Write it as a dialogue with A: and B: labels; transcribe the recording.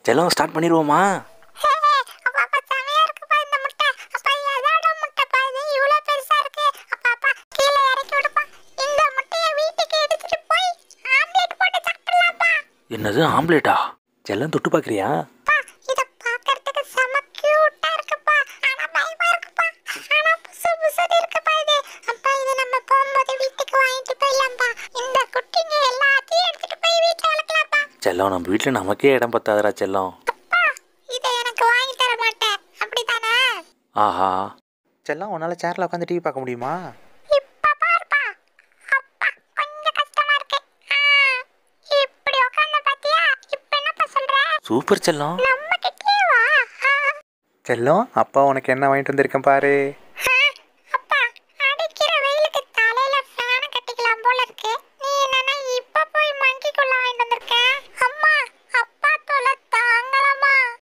A: செல்லம் ஸ்டார்ட் பண்ணிடுவோமா என்னது ஆம்லேட்டா செல்லம் தொட்டு பார்க்குறியா செல்லம் நம்ம வீட்டில் நமக்கே இடம் பத்தாதடா செல்லம் ஆஹா செல்லம் உன்னால் சேரில் உட்காந்து டிவி பார்க்க முடியுமா சூப்பர் செல்லம் செல்லம் அப்பா உனக்கு என்ன வாங்கிட்டு வந்திருக்கேன் பாரு